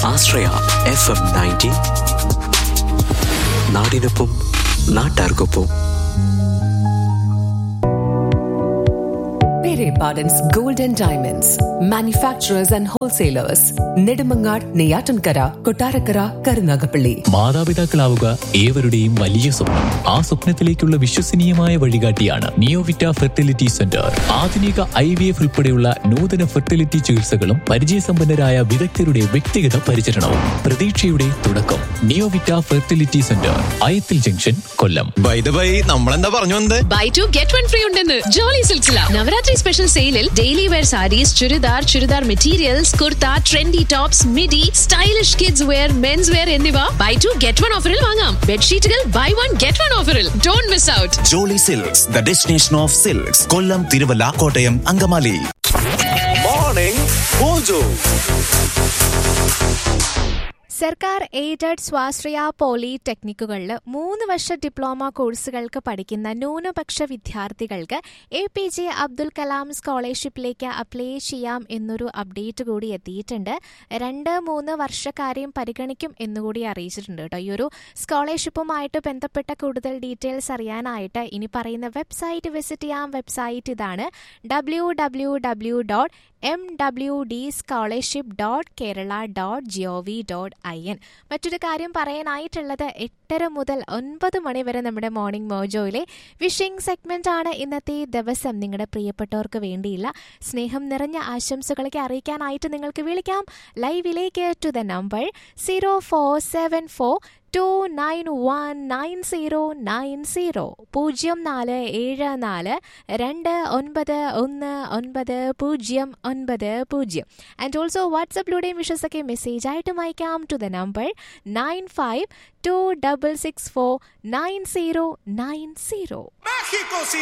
ആശ്രയ F M ninety നാടിനൊപ്പം നാട്ടാർക്കൊപ്പം Pere Pardon's Gold and Diamonds, manufacturers and wholesalers, Nedimangar, Neyatankara, Kotarakara, Karunagapalli. മാതാപിതാക്കളാവുക ഏവരുടെയും വലിയ സ്വപ്നം ആ സ്വപ്നത്തിലേക്കുള്ള വിശ്വസനീയമായ വഴികാട്ടിയാണ് നിയോവിറ്റ ഫെർട്ടിലിറ്റി സെന്റർ ആധുനിക ഐ വി എഫ് ഉൾപ്പെടെയുള്ള നൂതന ഫെർട്ടിലിറ്റി ചികിത്സകളും പരിചയസമ്പന്നരായ വിദഗ്ധരുടെ വ്യക്തിഗത പരിചരണവും പ്രതീക്ഷയുടെ തുടക്കം Neovita fertility centre Ayathil junction Kollam buy the buy നമ്മളെന്താ പറഞ്ഞു വന്നത് buy two get one free ഉണ്ടെന്ന് ജോളി സിൽസില നവരാത്രി സ്പെഷ്യൽ സെയിലിൽ daily wear saris churidar churidar materials kurta trendy tops midi stylish kids wear mens wear എന്നിവ ബൈ ടു ഗെറ്റ് വൺ ഓഫറിൽ വാങ്ങാം ബെഡ്ഷീറ്റുകൾ ബൈ വൺ ഗെറ്റ് വൺ ഓഫറിൽ don't miss out Jolly silks the destination of silks Kollam Thiruvalla Kottayam Angamaly morning mojo സർക്കാർ aided സ്വാശ്രയ പോളിടെക്നിക്കുകളിൽ മൂന്ന് വർഷ ഡിപ്ലോമ കോഴ്സുകൾക്ക് പഠിക്കുന്ന ന്യൂനപക്ഷ വിദ്യാർത്ഥികൾക്ക് A P J Abdul Kalam സ്കോളർഷിപ്പിലേക്ക് അപ്ലൈ ചെയ്യാം എന്നൊരു അപ്ഡേറ്റ് കൂടി എത്തിയിട്ടുണ്ട് രണ്ട് മൂന്ന് വർഷക്കാരെയും പരിഗണിക്കും എന്നുകൂടി അറിയിച്ചിട്ടുണ്ട് കേട്ടോ ഈ ഒരു സ്കോളർഷിപ്പുമായിട്ട് ബന്ധപ്പെട്ട കൂടുതൽ ഡീറ്റെയിൽസ് അറിയാനായിട്ട് ഇനി പറയുന്ന വെബ്സൈറ്റ് വിസിറ്റ് ചെയ്യാം വെബ്സൈറ്റ് ഇതാണ് W W W dot M W D scholarship dot Kerala dot G O V dot I N മറ്റൊരു കാര്യം പറയാനായിട്ടുള്ളത് എട്ടര മുതൽ ഒൻപത് മണി വരെ നമ്മുടെ മോർണിംഗ് മോജോയിലെ വിഷിംഗ് സെഗ്മെന്റ് ആണ് ഇന്നത്തെ ദിവസം നിങ്ങളുടെ പ്രിയപ്പെട്ടവർക്ക് വേണ്ടിയില്ല സ്നേഹം നിറഞ്ഞ ആശംസകളൊക്കെ അറിയിക്കാനായിട്ട് നിങ്ങൾക്ക് വിളിക്കാം ലൈവിലേക്ക് to the number zero four seven four two nine one nine zero nine zero പൂജ്യം നാല് ഏഴ് നാല് രണ്ട് ഒൻപത് ഒന്ന് ഒൻപത് പൂജ്യം ഒൻപത് പൂജ്യം ആൻഡ് ഓൾസോ വാട്സപ്പിലൂടെയും വിഷസൊക്കെ മെസ്സേജ് ആയിട്ടും അയക്കാം to the number nine five two double six four nine zero nine zero México